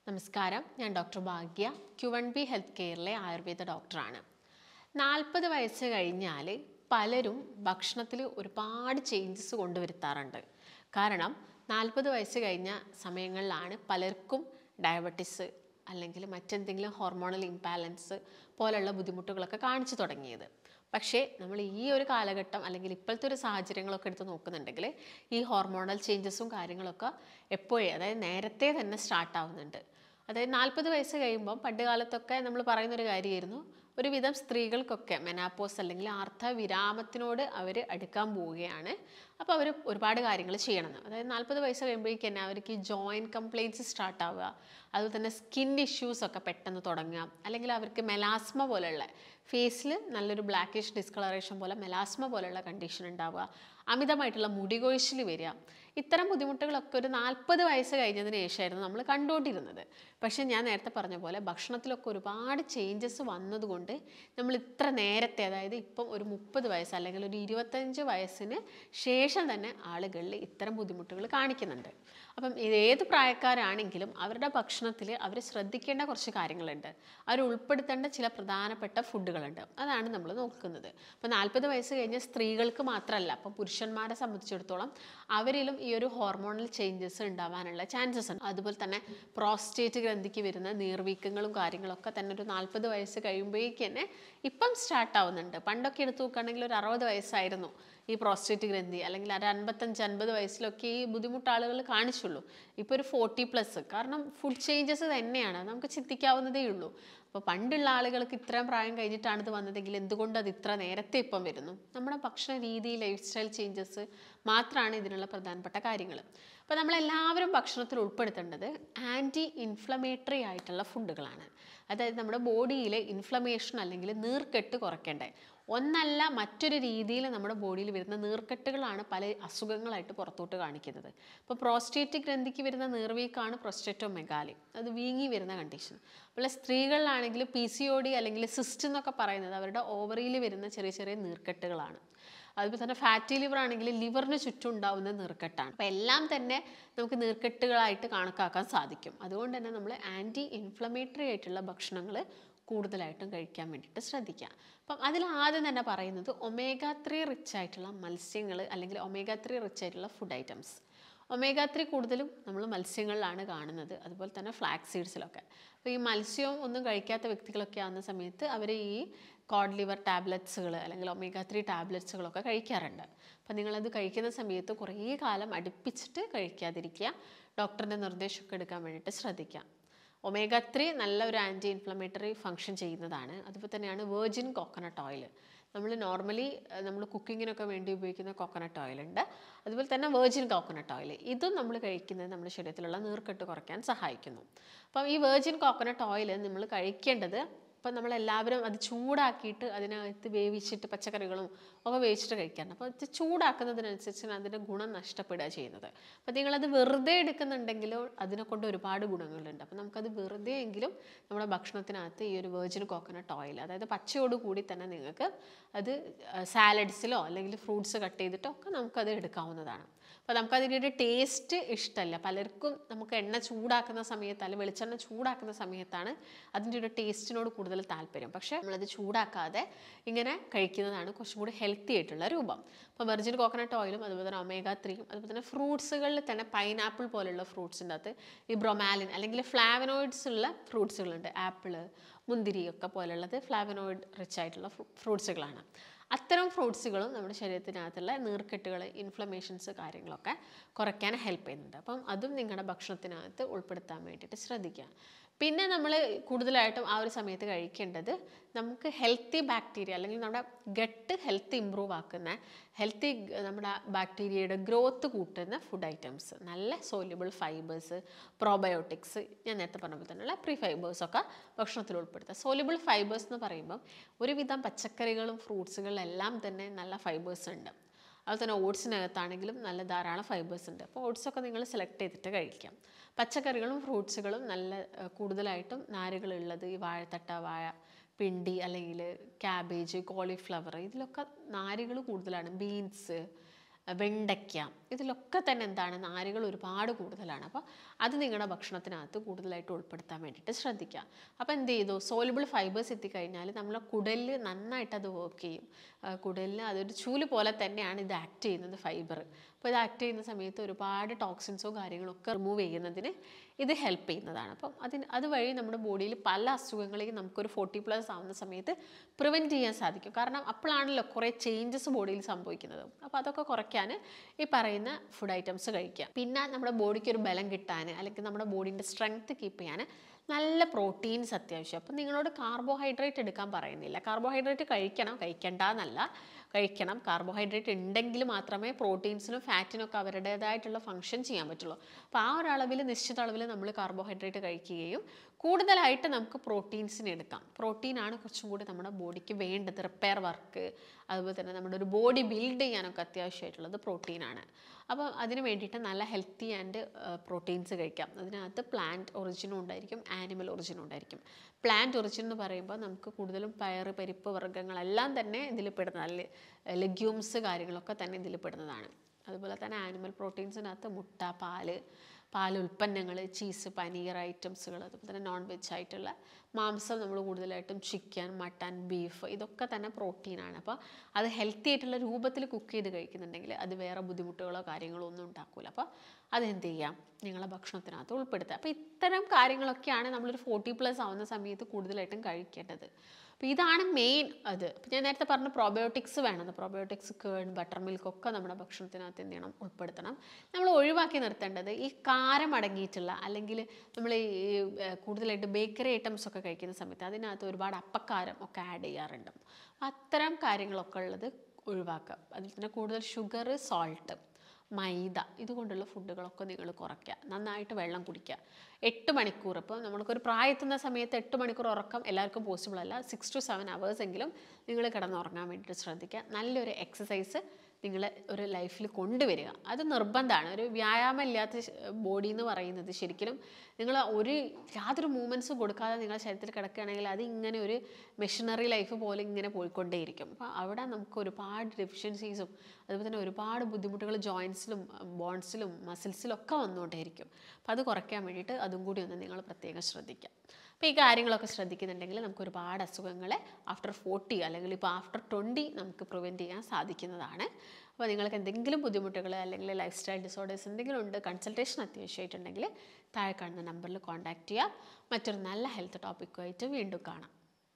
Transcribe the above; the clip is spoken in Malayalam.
നമസ്കാരം ഞാൻ doctor Bhagya Q one B health കെയറിലെ ആയുർവേദ ഡോക്ടറാണ് നാൽപ്പത് വയസ്സ് കഴിഞ്ഞാൽ പലരും ഭക്ഷണത്തിൽ ഒരുപാട് ചേഞ്ചസ് കൊണ്ടുവരുത്താറുണ്ട് കാരണം നാൽപ്പത് വയസ്സ് കഴിഞ്ഞ സമയങ്ങളിലാണ് പലർക്കും ഡയബറ്റിസ് അല്ലെങ്കിൽ മറ്റെന്തെങ്കിലും ഹോർമോണൽ ഇംബാലൻസ് പോലുള്ള ബുദ്ധിമുട്ടുകളൊക്കെ കാണിച്ചു തുടങ്ങിയത് പക്ഷേ നമ്മൾ ഈ ഒരു കാലഘട്ടം അല്ലെങ്കിൽ ഇപ്പോഴത്തെ ഒരു സാഹചര്യങ്ങളൊക്കെ എടുത്ത് നോക്കുന്നുണ്ടെങ്കിൽ ഈ ഹോർമോണൽ ചേഞ്ചസും കാര്യങ്ങളൊക്കെ എപ്പോഴേ അതായത് നേരത്തെ തന്നെ സ്റ്റാർട്ട് ആവുന്നുണ്ട് അതായത് നാൽപ്പത് വയസ്സ് കഴിയുമ്പം പണ്ട് കാലത്തൊക്കെ നമ്മൾ പറയുന്നൊരു കാര്യമായിരുന്നു ഒരുവിധം സ്ത്രീകൾക്കൊക്കെ മെനാപ്പോസ് അല്ലെങ്കിൽ ആർത്ത വിരാമത്തിനോട് അവർ അടുക്കാൻ പോവുകയാണ് അപ്പോൾ അവർ ഒരുപാട് കാര്യങ്ങൾ ചെയ്യണം അതായത് നാൽപ്പത് വയസ്സ് കഴിയുമ്പോഴേക്ക് തന്നെ അവർക്ക് ജോയിൻറ്റ് കംപ്ലയിൻറ്റ്സ് സ്റ്റാർട്ട് ആവുക അതുപോലെ തന്നെ സ്കിൻ ഇഷ്യൂസ് ഒക്കെ പെട്ടെന്ന് തുടങ്ങുക അല്ലെങ്കിൽ അവർക്ക് മെലാസ്മ പോലെയുള്ള ഫേസിൽ നല്ലൊരു ബ്ലാക്കിഷ് ഡിസ്കളറേഷൻ പോലെ മെലാസ്മ പോലെയുള്ള കണ്ടീഷൻ ഉണ്ടാവുക അമിതമായിട്ടുള്ള മുടി കൊഴിച്ചിൽ വരിക ഇത്തരം ബുദ്ധിമുട്ടുകളൊക്കെ ഒരു നാൽപ്പത് വയസ്സ് കഴിഞ്ഞതിന് ശേഷമായിരുന്നു നമ്മൾ കണ്ടുകൊണ്ടിരുന്നത് പക്ഷേ ഞാൻ നേരത്തെ പറഞ്ഞ പോലെ ഭക്ഷണത്തിലൊക്കെ ഒരുപാട് ചേഞ്ചസ് വന്നതുകൊണ്ട് നമ്മൾ ഇത്ര നേരത്തെ അതായത് ഇപ്പം ഒരു മുപ്പത് വയസ്സ് അല്ലെങ്കിൽ ഒരു ഇരുപത്തഞ്ച് വയസ്സിന് ശേഷം തന്നെ ആളുകളിൽ ഇത്തരം ബുദ്ധിമുട്ടുകൾ കാണിക്കുന്നുണ്ട് അപ്പം ഇത് ഏത് പ്രായക്കാരാണെങ്കിലും അവരുടെ ഭക്ഷണത്തിൽ അവർ ശ്രദ്ധിക്കേണ്ട കുറച്ച് കാര്യങ്ങളുണ്ട് അവർ ഉൾപ്പെടുത്തേണ്ട ചില പ്രധാനപ്പെട്ട ഫുഡുകളുണ്ട് അതാണ് നമ്മൾ നോക്കുന്നത് അപ്പോൾ നാൽപ്പത് വയസ്സ് കഴിഞ്ഞ സ്ത്രീകൾക്ക് മാത്രമല്ല അപ്പം പുരുഷന്മാരെ സംബന്ധിച്ചിടത്തോളം അവരിലും ഈ ഒരു ഹോർമോണൽ ചേഞ്ചസ് ഉണ്ടാവാനുള്ള ചാൻസസ് ഉണ്ട് അതുപോലെ തന്നെ പ്രോസ്റ്റേറ്റ് ഗ്രന്ഥിക്ക് വരുന്ന നീർവീക്കങ്ങളും കാര്യങ്ങളൊക്കെ തന്നെ ഒരു നാൽപ്പത് വയസ്സ് കഴിയുമ്പോഴേക്ക് തന്നെ ഇപ്പം സ്റ്റാർട്ട് ആവുന്നുണ്ട് പണ്ടൊക്കെ എടുത്തു നോക്കുകയാണെങ്കിൽ ഒരു അറുപത് വയസ്സായിരുന്നു ഈ പ്രോസ്റ്റേറ്റ് ഗ്രന്ഥി അല്ലെങ്കിൽ ഒരു അൻപത്തഞ്ച് അൻപത് വയസ്സിലൊക്കെ ഈ ബുദ്ധിമുട്ട് ആളുകൾ കാണിച്ചുള്ളൂ ഇപ്പോൾ ഒരു ഫോർട്ടി പ്ലസ് കാരണം ഫുഡ് ചേഞ്ചസ് തന്നെയാണ് നമുക്ക് ചിന്തിക്കാവുന്നതേ ഉള്ളൂ അപ്പോൾ പണ്ടുള്ള ആളുകൾക്ക് ഇത്രയും പ്രായം കഴിഞ്ഞിട്ടാണ് ഇത് വന്നതെങ്കിൽ എന്തുകൊണ്ട് അത് ഇത്ര നേരത്തെ ഇപ്പം വരുന്നു നമ്മുടെ ഭക്ഷണ രീതി ലൈഫ് സ്റ്റൈൽ ചേഞ്ചസ് മാത്രമാണ് ഇതിനുള്ള പ്രധാനപ്പെട്ട കാര്യങ്ങൾ അപ്പോൾ നമ്മളെല്ലാവരും ഭക്ഷണത്തിൽ ഉൾപ്പെടുത്തേണ്ടത് ആൻറ്റി ഇൻഫ്ലമേറ്ററി ആയിട്ടുള്ള ഫുഡുകളാണ് അതായത് നമ്മുടെ ബോഡിയിലെ ഇൻഫ്ലമേഷൻ അല്ലെങ്കിൽ നീർക്കെട്ട് കുറയ്ക്കേണ്ടത് ഒന്നല്ല മറ്റൊരു രീതിയിൽ നമ്മുടെ ബോഡിയിൽ വരുന്ന നീർക്കെട്ടുകളാണ് പല അസുഖങ്ങളായിട്ട് പുറത്തോട്ട് കാണിക്കുന്നത് ഇപ്പോൾ പ്രോസ്റ്റേറ്റിക് ഗ്രന്ഥിക്ക് വരുന്ന നീർവീക്കാണ് പ്രൊസ്റ്റേറ്റോ മെഗാലി അത് വീങ്ങി വരുന്ന കണ്ടീഷൻ അതുപോലെ സ്ത്രീകളിലാണെങ്കിൽ പി സി ഒ ഡി അല്ലെങ്കിൽ സിസ്റ്റ് എന്നൊക്കെ പറയുന്നത് അവരുടെ ഓവറിയിൽ വരുന്ന ചെറിയ ചെറിയ നീർക്കെട്ടുകളാണ് അതുപോലെ തന്നെ ഫാറ്റി ലിവർ ആണെങ്കിൽ ലിവറിന് ചുറ്റും ഉണ്ടാവുന്ന നീർക്കെട്ടാണ് അപ്പോൾ എല്ലാം തന്നെ നമുക്ക് നീർക്കെട്ടുകളായിട്ട് കണക്കാക്കാൻ സാധിക്കും അതുകൊണ്ട് തന്നെ നമ്മൾ ആൻറ്റി ഇൻഫ്ലമേറ്ററി ആയിട്ടുള്ള ഭക്ഷണങ്ങൾ കൂടുതലായിട്ടും കഴിക്കാൻ വേണ്ടിയിട്ട് ശ്രദ്ധിക്കുക അപ്പം അതിൽ ആദ്യം തന്നെ പറയുന്നത് ഒമേഗ ത്രീ റിച്ച് ആയിട്ടുള്ള മത്സ്യങ്ങൾ അല്ലെങ്കിൽ ഒമേഗ ത്രീ റിച്ച് ആയിട്ടുള്ള ഫുഡ് ഐറ്റംസ് ഒമേഗ ത്രീ കൂടുതലും നമ്മൾ മത്സ്യങ്ങളിലാണ് കാണുന്നത് അതുപോലെ തന്നെ ഫ്ലാക്സ് സീഡ്സിലൊക്കെ അപ്പോൾ ഈ മത്സ്യവും ഒന്നും കഴിക്കാത്ത വ്യക്തികളൊക്കെ ആവുന്ന സമയത്ത് അവർ ഈ കോഡ് ലിവർ ടാബ്ലറ്റ്സുകൾ അല്ലെങ്കിൽ ഒമേഗ ത്രീ ടാബ്ലറ്റ്സുകളൊക്കെ കഴിക്കാറുണ്ട് അപ്പോൾ നിങ്ങളത് കഴിക്കുന്ന സമയത്ത് കുറേ കാലം അടുപ്പിച്ചിട്ട് കഴിക്കാതിരിക്കുക ഡോക്ടറിൻ്റെ നിർദ്ദേശമൊക്കെ എടുക്കാൻ വേണ്ടിയിട്ട് ശ്രദ്ധിക്കുക ഒമേഗ ത്രീ നല്ല ഒരു ആൻറ്റി ഇൻഫ്ലമേറ്ററി ഫങ്ഷൻ ചെയ്യുന്നതാണ് അതുപോലെ തന്നെയാണ് വേർജിൻ കോക്കനട്ട് ഓയിൽ നമ്മൾ നോർമലി നമ്മൾ കുക്കിങ്ങിനൊക്കെ വേണ്ടി ഉപയോഗിക്കുന്ന കോക്കനട്ട് ഓയിൽ ഉണ്ട് അതുപോലെ തന്നെ വേർജിൻ കോക്കനട്ട് ഓയിൽ ഇതും നമ്മൾ കഴിക്കുന്നത് നമ്മുടെ ശരീരത്തിലുള്ള നീർക്കെട്ട് കുറയ്ക്കാൻ സഹായിക്കുന്നു അപ്പം ഈ വേർജിൻ കോക്കനട്ട് ഓയിൽ നമ്മൾ കഴിക്കേണ്ടത് ഇപ്പം നമ്മളെല്ലാവരും അത് ചൂടാക്കിയിട്ട് അതിനകത്ത് വേവിച്ചിട്ട് പച്ചക്കറികളും ഒക്കെ വേവിച്ചിട്ട് കഴിക്കാറുണ്ട് അപ്പോൾ ഇത് ചൂടാക്കുന്നതിനനുസരിച്ച് അതിൻ്റെ ഗുണം നഷ്ടപ്പെടുക ചെയ്യുന്നത് അപ്പോൾ നിങ്ങളത് വെറുതെ എടുക്കുന്നുണ്ടെങ്കിലോ അതിനെ കൊണ്ട് ഒരുപാട് ഗുണങ്ങളുണ്ട് അപ്പോൾ നമുക്കത് വെറുതെ എങ്കിലും നമ്മുടെ ഭക്ഷണത്തിനകത്ത് ഈ ഒരു വേർജിൻ കോക്കനട്ട് ഓയിൽ അതായത് പച്ചയോട് കൂടി തന്നെ നിങ്ങൾക്ക് അത് സാലഡ്സിലോ അല്ലെങ്കിൽ ഫ്രൂട്ട്സ് കട്ട് ചെയ്തിട്ടോ ഒക്കെ നമുക്കത് എടുക്കാവുന്നതാണ് അപ്പോൾ നമുക്കതിൻ്റെ ഒരു ടേസ്റ്റ് ഇഷ്ടമല്ല പലർക്കും നമുക്ക് എണ്ണ ചൂടാക്കുന്ന സമയത്ത് അല്ലെങ്കിൽ വെളിച്ചെണ്ണ ചൂടാക്കുന്ന സമയത്താണ് അതിൻ്റെ ഒരു ടേസ്റ്റിനോട് കൂടുതൽ താല്പര്യം പക്ഷേ നമ്മളത് ചൂടാക്കാതെ ഇങ്ങനെ കഴിക്കുന്നതാണ് കുറച്ചും കൂടി ഹെൽത്തി ആയിട്ടുള്ള രൂപം അപ്പോൾ വെർജിൻ കോക്കനട്ട് ഓയിലും അതുപോലെ തന്നെ ഒമേഗ ത്രീയും അതുപോലെ തന്നെ ഫ്രൂട്ട്സുകളിൽ തന്നെ പൈനാപ്പിൾ പോലുള്ള ഫ്രൂട്ട്സിൻ്റെ അകത്ത് ഈ ബ്രൊമാലിൻ അല്ലെങ്കിൽ ഫ്ലാവനോയിഡ്സ് ഉള്ള ഫ്രൂട്ട്സുകളുണ്ട് ആപ്പിള് മുന്തിരിയൊക്കെ പോലുള്ളത് ഫ്ലാവനോയിഡ് റിച്ച് ആയിട്ടുള്ള ഫ്രൂട്ട്സുകളാണ് അത്തരം ഫ്രൂട്ട്സുകളും നമ്മുടെ ശരീരത്തിനകത്തുള്ള നീർക്കെട്ടുകൾ ഇൻഫ്ലമേഷൻസ് കാര്യങ്ങളൊക്കെ കുറയ്ക്കാൻ ഹെൽപ്പ് ചെയ്യുന്നുണ്ട് അപ്പം അതും നിങ്ങളുടെ ഭക്ഷണത്തിനകത്ത് ഉൾപ്പെടുത്താൻ വേണ്ടിയിട്ട് ശ്രദ്ധിക്കുക പിന്നെ നമ്മൾ കൂടുതലായിട്ടും ആ ഒരു സമയത്ത് കഴിക്കേണ്ടത് നമുക്ക് ഹെൽത്തി ബാക്ടീരിയ അല്ലെങ്കിൽ നമ്മുടെ ഗട്ട് ഹെൽത്ത് ഇമ്പ്രൂവ് ആക്കുന്ന ഹെൽത്തി നമ്മുടെ ബാക്ടീരിയയുടെ ഗ്രോത്ത് കൂട്ടുന്ന ഫുഡ് ഐറ്റംസ് നല്ല സോല്യുബിൾ ഫൈബേഴ്സ് പ്രോബയോട്ടിക്സ് ഞാൻ നേരത്തെ പറഞ്ഞ പോലെ തന്നെയുള്ള പ്രീ ഫൈബേഴ്സൊക്കെ ഭക്ഷണത്തിൽ ഉൾപ്പെടുത്തുക സോല്യുബിൾ ഫൈബേഴ്സ് എന്ന് പറയുമ്പം ഒരുവിധം പച്ചക്കറികളും ഫ്രൂട്ട്സുകളിലും എല്ലാം തന്നെ നല്ല ഫൈബേഴ്സ് ഉണ്ട് അതുപോലെ തന്നെ ഓട്സിനകത്താണെങ്കിലും നല്ല ധാരാളം ഫൈബേഴ്സ് ഉണ്ട് അപ്പോൾ ഓട്സൊക്കെ നിങ്ങൾ സെലക്ട് ചെയ്തിട്ട് കഴിക്കാം പച്ചക്കറികളും ഫ്രൂട്ട്സുകളും നല്ല ഏഹ്, കൂടുതലായിട്ടും നാരുകളുള്ളത് ഈ വാഴത്തട്ട വാഴ പിണ്ടി അല്ലെങ്കിൽ ക്യാബേജ് കോളിഫ്ലവർ ഇതിലൊക്കെ നാരുകൾ കൂടുതലാണ് ബീൻസ് വെണ്ടയ്ക്ക ഇതിലൊക്കെ തന്നെ എന്താണ് നാരുകൾ ഒരുപാട് കൂടുതലാണ് അപ്പോൾ അത് നിങ്ങളുടെ ഭക്ഷണത്തിനകത്ത് കൂടുതലായിട്ട് ഉൾപ്പെടുത്താൻ വേണ്ടിയിട്ട് ശ്രദ്ധിക്കുക അപ്പോൾ എന്ത് ചെയ്തു സോലബിൾ ഫൈബേഴ്സ് എത്തിക്കഴിഞ്ഞാൽ നമ്മളെ കുടലിൽ നന്നായിട്ട് അത് വർക്ക് ചെയ്യും ആ, കുടലിൽ അതൊരു ചൂല് പോലെ തന്നെയാണ് ഇത് ആക്ട് ചെയ്യുന്നത് ഫൈബർ അപ്പോൾ ഇത് ആക്ട് ചെയ്യുന്ന സമയത്ത് ഒരുപാട് ടോക്സിൻസോ കാര്യങ്ങളൊക്കെ റിമൂവ് ചെയ്യുന്നതിന് ഇത് ഹെൽപ്പ് ചെയ്യുന്നതാണ് അപ്പം അതിന് അതുവഴി നമ്മുടെ ബോഡിയിൽ പല അസുഖങ്ങളെയും നമുക്കൊരു ഫോർട്ടി പ്ലസ് ആവുന്ന സമയത്ത് പ്രിവെൻറ്റ് ചെയ്യാൻ സാധിക്കും കാരണം അപ്പോഴാണല്ലോ കുറേ ചേഞ്ചസ് ബോഡിയിൽ സംഭവിക്കുന്നത് അപ്പോൾ അതൊക്കെ കുറയ്ക്കാൻ ഈ പറയുന്ന ഫുഡ് ഐറ്റംസ് കഴിക്കുക പിന്നെ നമ്മുടെ ബോഡിക്ക് ഒരു ബലം കിട്ടാൻ അല്ലെങ്കിൽ നമ്മുടെ ബോഡീൻ്റെ സ്ട്രെങ്ത് കീപ്പ് ചെയ്യാൻ നല്ല പ്രോട്ടീൻസ് അത്യാവശ്യം അപ്പം നിങ്ങളോട് കാർബോഹൈഡ്രേറ്റ് എടുക്കാൻ പറയുന്നില്ല കാർബോഹൈഡ്രേറ്റ് കഴിക്കണം കഴിക്കണ്ട എന്നല്ല കഴിക്കണം കാർബോഹൈഡ്രേറ്റ് ഉണ്ടെങ്കിൽ മാത്രമേ പ്രോട്ടീൻസിനും ഫാറ്റിനും ഒക്കെ അവരുടേതായിട്ടുള്ള ഫങ്ഷൻ ചെയ്യാൻ പറ്റുള്ളൂ അപ്പോൾ ആ ഒരു അളവിൽ നിശ്ചിത അളവിൽ നമ്മൾ കാർബോഹൈഡ്രേറ്റ് കഴിക്കുകയും കൂടുതലായിട്ട് നമുക്ക് പ്രോട്ടീൻസിന് എടുക്കാം പ്രോട്ടീനാണ് കുറച്ചും കൂടി നമ്മുടെ ബോഡിക്ക് വേണ്ടത് റിപ്പയർ വർക്ക് അതുപോലെ തന്നെ നമ്മുടെ ഒരു ബോഡി ബിൽഡ് ചെയ്യാനൊക്കെ അത്യാവശ്യമായിട്ടുള്ളത് പ്രോട്ടീനാണ് അപ്പോൾ അതിന് വേണ്ടിയിട്ട് നല്ല ഹെൽത്തി ആൻഡ് പ്രോട്ടീൻസ് കഴിക്കാം അതിനകത്ത് പ്ലാന്റ് ഒറിജിനും ഉണ്ടായിരിക്കും ആനിമൽ ഒറിജിനും ഉണ്ടായിരിക്കും പ്ലാന്റ് ഒറിജിൻ എന്ന് പറയുമ്പോൾ നമുക്ക് കൂടുതലും പയറ് പരിപ്പ് വർഗ്ഗങ്ങളെല്ലാം തന്നെ ഇതിൽ പെടുന്ന ലെഗ്യൂംസ് കാര്യങ്ങളൊക്കെ തന്നെ ഇതിൽ പെടുന്നതാണ് അതുപോലെ തന്നെ ആനിമൽ പ്രോട്ടീൻസിനകത്ത് മുട്ട പാല് പാൽ ഉൽപ്പന്നങ്ങൾ ചീസ് പനീർ ഐറ്റംസുകൾ അതുപോലെ തന്നെ നോൺ വെജ് ആയിട്ടുള്ള മാംസം നമ്മൾ കൂടുതലായിട്ടും ചിക്കൻ മട്ടൻ ബീഫ് ഇതൊക്കെ തന്നെ പ്രോട്ടീനാണ് അപ്പോൾ അത് ഹെൽത്തി ആയിട്ടുള്ള രൂപത്തിൽ കുക്ക് ചെയ്ത് കഴിക്കുന്നുണ്ടെങ്കിൽ അത് വേറെ ബുദ്ധിമുട്ടുകളോ കാര്യങ്ങളോ ഒന്നും ഉണ്ടാക്കില്ല അപ്പോൾ അതെന്ത് ചെയ്യാം നിങ്ങളെ ഭക്ഷണത്തിനകത്ത് ഉൾപ്പെടുത്തുക അപ്പോൾ ഇത്തരം കാര്യങ്ങളൊക്കെയാണ് നമ്മളൊരു ഫോർട്ടി പ്ലസ് ആവുന്ന സമയത്ത് കൂടുതലായിട്ടും കഴിക്കേണ്ടത് അപ്പോൾ ഇതാണ് മെയിൻ അത് അപ്പോൾ ഞാൻ നേരത്തെ പറഞ്ഞ പ്രോബയോട്ടിക്സ് വേണം പ്രോബയോട്ടിക്സ് കേർഡ് ബട്ടർ മിൽക്ക് ഒക്കെ നമ്മുടെ ഭക്ഷണത്തിനകത്ത് എന്ത് ചെയ്യണം ഉൾപ്പെടുത്തണം നമ്മൾ ഒഴിവാക്കി നിർത്തേണ്ടത് ഈ കാരം അടങ്ങിയിട്ടുള്ള അല്ലെങ്കിൽ നമ്മൾ ഈ ഏർ, കൂടുതലായിട്ട് ബേക്കറി ഐറ്റംസ് ഒക്കെ കഴിക്കുന്ന സമയത്ത് അതിനകത്ത് ഒരുപാട് അപ്പക്കാരം ഒക്കെ ആഡ് ചെയ്യാറുണ്ട് അപ്പോൾ അത്തരം കാര്യങ്ങളൊക്കെ ഉള്ളത് ഒഴിവാക്കുക അതിൽ തന്നെ കൂടുതൽ ഷുഗർ സോൾട്ട് മൈദ ഇതുകൊണ്ടുള്ള ഫുഡുകളൊക്കെ നിങ്ങൾ കുറയ്ക്കുക നന്നായിട്ട് വെള്ളം കുടിക്കുക എട്ട് മണിക്കൂർ ഇപ്പോൾ നമ്മൾക്കൊരു പ്രായത്തുന്ന സമയത്ത് എട്ട് മണിക്കൂർ ഉറക്കം എല്ലാവർക്കും പോസിബിൾ അല്ല സിക്സ് ടു സെവൻ അവേഴ്സ് എങ്കിലും നിങ്ങൾ കിടന്നുറങ്ങാൻ വേണ്ടിയിട്ട് ശ്രദ്ധിക്കുക നല്ലൊരു എക്സസൈസ് നിങ്ങൾ ഒരു ലൈഫിൽ കൊണ്ടുവരിക അത് നിർബന്ധമാണ് ഒരു വ്യായാമം ഇല്ലാത്ത ബോഡി എന്ന് പറയുന്നത് ശരിക്കും നിങ്ങൾ ഒരു യാതൊരു മൂവ്മെൻറ്റ്സും കൊടുക്കാതെ നിങ്ങളുടെ ശരീരത്തിൽ കിടക്കുകയാണെങ്കിൽ അത് ഇങ്ങനെ ഒരു മെഷീനറി ലൈഫ് പോലെ ഇങ്ങനെ പോയിക്കൊണ്ടേയിരിക്കും അപ്പോൾ അവിടെ നമുക്ക് ഒരുപാട് ഡെഫിഷ്യൻസീസും അതുപോലെ തന്നെ ഒരുപാട് ബുദ്ധിമുട്ടുകൾ ജോയിൻസിലും ബോൺസിലും മസിൽസിലും ഒക്കെ വന്നുകൊണ്ടേയിരിക്കും അപ്പോൾ അത് കുറയ്ക്കാൻ വേണ്ടിയിട്ട് അതും കൂടി ഒന്ന് നിങ്ങൾ പ്രത്യേകം ശ്രദ്ധിക്കുക അപ്പോൾ ഈ കാര്യങ്ങളൊക്കെ ശ്രദ്ധിക്കുന്നുണ്ടെങ്കിൽ നമുക്ക് ഒരുപാട് അസുഖങ്ങളെ ആഫ്റ്റർ ഫോർട്ടി അല്ലെങ്കിൽ ഇപ്പോൾ ആഫ്റ്റർ ട്വൻറ്റി നമുക്ക് പ്രിവെൻറ്റ് ചെയ്യാൻ സാധിക്കുന്നതാണ് അപ്പോൾ നിങ്ങൾക്ക് എന്തെങ്കിലും ബുദ്ധിമുട്ടുകൾ അല്ലെങ്കിൽ ലൈഫ് സ്റ്റൈൽ ഡിസോർഡേഴ്സ് എന്തെങ്കിലും ഉണ്ട് കൺസൾട്ടേഷൻ അത്യാവശ്യമായിട്ടുണ്ടെങ്കിൽ താഴെ കാണുന്ന നമ്പറിൽ കോൺടാക്റ്റ് ചെയ്യുക മറ്റൊരു നല്ല ഹെൽത്ത് ടോപ്പിക്കുമായിട്ട് വീണ്ടും കാണാം